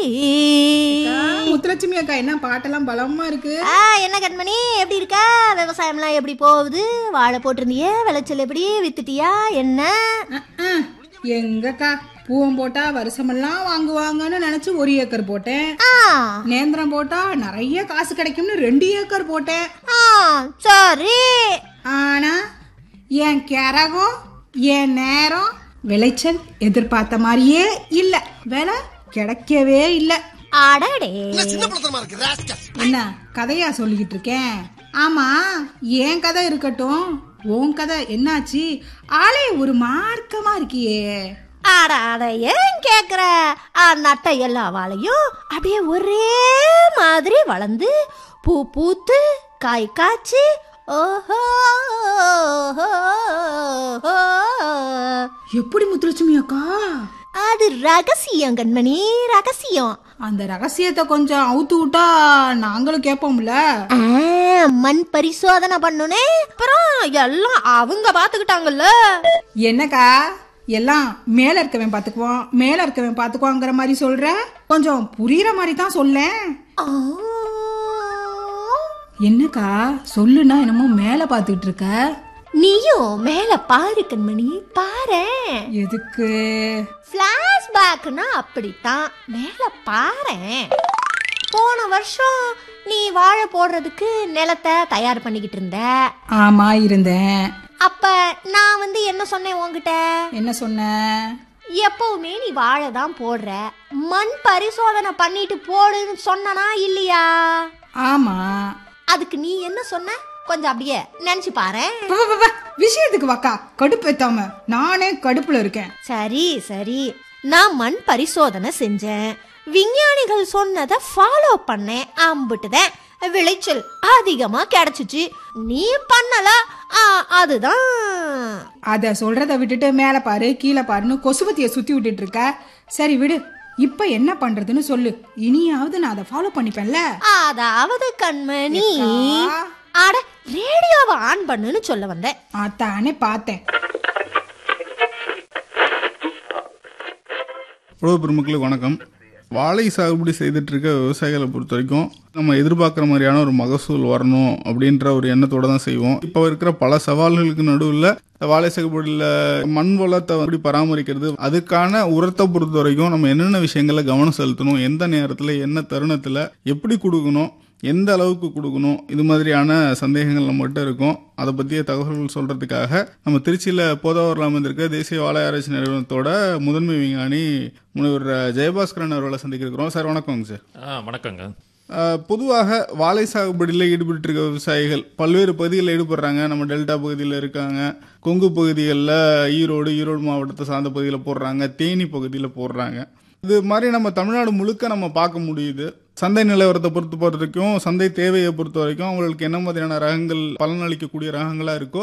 முத்துலட்சுமி அக்கா என்ன பாட்டெல்லாம் பலமா இருக்கு ஆ என்ன கண்மணி எப்படி இருக்க விவசாயம்லாம் எப்படி போகுது வாழை போட்டிருந்தியே விளைச்சல் எப்படி வித்துட்டியா என்ன அஹ், எங்கக்கா பூவம் போட்டா வருஷமெல்லாம் வாங்குவாங்கன்னு நினைச்சு ஒரு ஏக்கர் போட்டேன் ஆ நேந்திரம் போட்டா நிறைய காசு கிடைக்கும்னு ரெண்டு ஏக்கர் போட்டேன் ஆ சரி ஆனா என் கரகம் என் நேரம் விளைச்சல் எதிர்பார்த்த மாதிரியே இல்ல விலை கிடைக்கவே இல்ல அடடே என்ன கதையா சொல்லிக்கிட்டு இருக்கேன் ஆமா என் கதை இருக்கட்டும் உன் கதை என்னாச்சு ஆளே ஒரு மார்க்கமா இருக்கியே அட அட ஏன் கேக்குற ஆ, நட்ட எல்லா வாழையும் அப்படியே ஒரே மாதிரி வளர்ந்து பூ பூத்து காய் காய்ச்சி ஓஹோ எப்படி முத்துலட்சுமி அக்கா அது ரகசியம் கண்மணி ரகசியம் அந்த ரகசியத்தை கொஞ்சம் அவுத்து விட்டா நாங்களும் கேட்போம்ல ஆ, மண் பரிசோதனை பண்ணுனே அப்புறம் எல்லாம் அவங்க பாத்துக்கிட்டாங்கல்ல என்னக்கா எல்லாம் மேல இருக்கவன் பாத்துக்குவான் மேல இருக்கவன் பாத்துக்குவாங்கிற மாதிரி சொல்ற கொஞ்சம் புரியுற மாதிரி தான் சொல்லேன் ஆ. என்னக்கா சொல்லுனா என்னமோ மேல பாத்துக்கிட்டு இருக்க நீயும் மேல பாரு கண்மணி பாரேன் எதுக்கு ஃப்ளாஷ்பேக்னா அப்படித்தான் மேல பாரேன் போன வருஷம் நீ வாழை போடுறதுக்கு நிலத்தை தயார் பண்ணிக்கிட்டு இருந்த ஆமா இருந்தேன் அப்ப நான் வந்து என்ன சொன்னேன் உன்கிட்ட என்ன சொன்ன எப்பவுமே நீ வாழை தான் போடுற மண் பரிசோதனை பண்ணிட்டு போடுன்னு சொன்னனா இல்லையா ஆமா அதுக்கு நீ என்ன சொன்ன கொஞ்சம் அப்படியே நினைச்சு பாரேன் வா, வா, வா, வா. விஷயத்துக்கு வாக்கா கடுப்பேத்தாம நானே கடுப்புல இருக்கேன் சரி சரி நான் மண் பரிசோதனை செஞ்சேன் விஞ்ஞானிகள் சொன்னதை ஃபாலோ பண்ணேன் அம்பிட்டுதான் விளைச்சல் அதிகமா கிடைச்சிச்சு நீ பண்ணல ஆ, அதுதான் அத சொல்றத விட்டுட்டு மேல பாரு கீழே பாருன்னு கொசுவத்திய சுத்தி விட்டுட்டு இருக்க சரி விடு இப்ப என்ன பண்றதுன்னு சொல்லு இனியாவது நான் அதை ஃபாலோ பண்ணிப்பேன்ல அதாவது கண்மணி அக்கா. அட ரேடியோவை ஆன் பண்ணுன்னு சொல்ல வந்தேன் அதானே பார்த்தேன் உழவு பெருமக்களுக்கு வணக்கம் வாழை சாகுபடி செய்துட்டு இருக்க விவசாயிகளை பொறுத்த வரைக்கும் நம்ம எதிர்பார்க்குற மாதிரியான ஒரு மகசூல் வரணும் அப்படின்ற ஒரு எண்ணத்தோட தான் செய்வோம் இப்போ இருக்கிற பல சவால்களுக்கு நடுவில் வாழை சாகுபடியில் மண் வளத்தை எப்படி பராமரிக்கிறது அதுக்கான உரத்தை பொறுத்த வரைக்கும் நம்ம என்னென்ன விஷயங்களில் கவனம் செலுத்தணும் எந்த நேரத்தில் என்ன தருணத்தில் எப்படி கொடுக்கணும் எந்த அளவுக்கு கொடுக்கணும் இது மாதிரியான சந்தேகங்கள் நம்மகிட்ட இருக்கும் அதை பற்றிய தகவல்கள் சொல்கிறதுக்காக நம்ம திருச்சியில் போதாவூரில் அமைந்திருக்க தேசிய வாழை ஆராய்ச்சி நிறுவனத்தோட முதன்மை விஞ்ஞானி முனைவர் ஜெயபாஸ்கரன் அவர்களை சந்திக்க இருக்கிறோம் சார் வணக்கங்க சார் ஆ வணக்கங்க அஹ், பொதுவாக வாழை சாகுபடியில் ஈடுபட்டு இருக்க விவசாயிகள் பல்வேறு பகுதிகளில் ஈடுபடுறாங்க நம்ம டெல்டா பகுதியில் இருக்காங்க கொங்கு பகுதிகளில் ஈரோடு ஈரோடு மாவட்டத்தை சார்ந்த பகுதியில் போடுறாங்க தேனி பகுதியில் போடுறாங்க இது மாதிரி நம்ம தமிழ்நாடு முழுக்க நம்ம பார்க்க முடியுது சந்தை நிலவரத்தை பொறுத்த வரைக்கும் சந்தை தேவையை பொறுத்த வரைக்கும் அவங்களுக்கு என்ன மாதிரியான ரகங்கள் பலனளிக்கக்கூடிய ரகங்களா இருக்கோ